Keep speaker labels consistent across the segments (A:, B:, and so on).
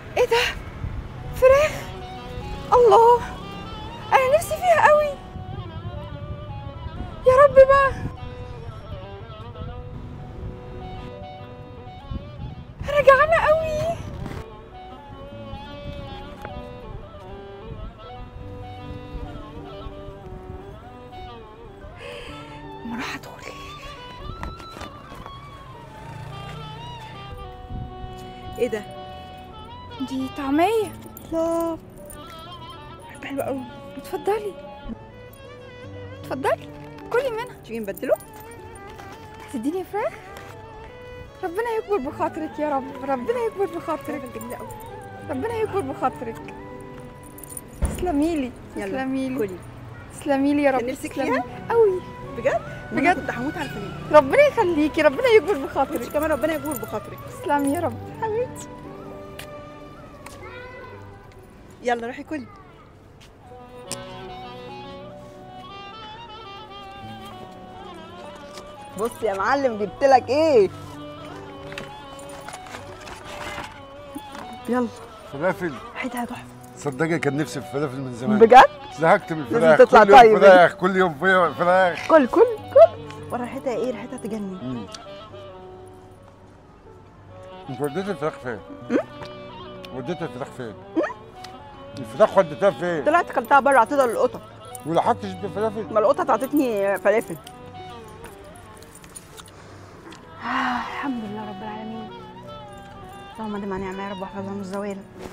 A: ايه ده فراخ الله انا نفسي فيها قوي يا رب بقى انا جعانه قوي اما اروح ادخل
B: ايه ده
A: دي طعميه
B: الله حلوه قوي
A: اتفضلي اتفضلي كلي منها
B: تيجي نبدله
A: تديني فراخ ربنا يكبر بخاطرك يا رب ربنا يكبر بخاطرك
B: جميله قوي
A: ربنا يكبر بخاطرك تسلمي لي
B: يلا
A: تسلمي لي
B: كلي
A: تسلمي لي يا رب
B: كان نفسك
A: تسلمي.
B: فيها؟
A: قوي
B: بجد
A: بجد؟
B: أنا كنت هموت على الفريق
A: ربنا يخليكي ربنا يكبر
B: وانت
A: بخاطرك
B: كمان ربنا يجبر بخاطرك
A: تسلمي يا رب حبيبتي
B: يلا روحي كلي بص يا معلم جبت لك ايه يلا
C: فلافل
B: ريحتها تحفه
C: صدقني كان نفسي في فلافل من زمان
B: بجد
C: زهقت من
B: لازم
C: الفراخ
B: تطلع
C: كل يوم
B: طيب انت.
C: فراخ كل يوم في- فراخ
B: كل كل كل ورا ريحتها ايه ريحتها تجنن
C: مم. انت وديت الفراخ فين؟ وديت الفراخ فين؟ الفراخ وديتها فين؟
B: طلعت كلتها بره اعطيتها للقطط
C: ولا حطش بالفلافل؟
B: ما القطط اعطتني فلافل الحمد لله رب العالمين اللهم دم على نعمه يا رب واحفظها من الزوال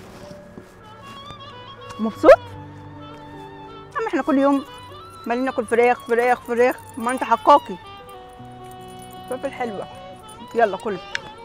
B: مبسوط؟ يا عم احنا كل يوم مالين ناكل فراخ فراخ فراخ ما انت حقاقي فلفل حلوه يلا كل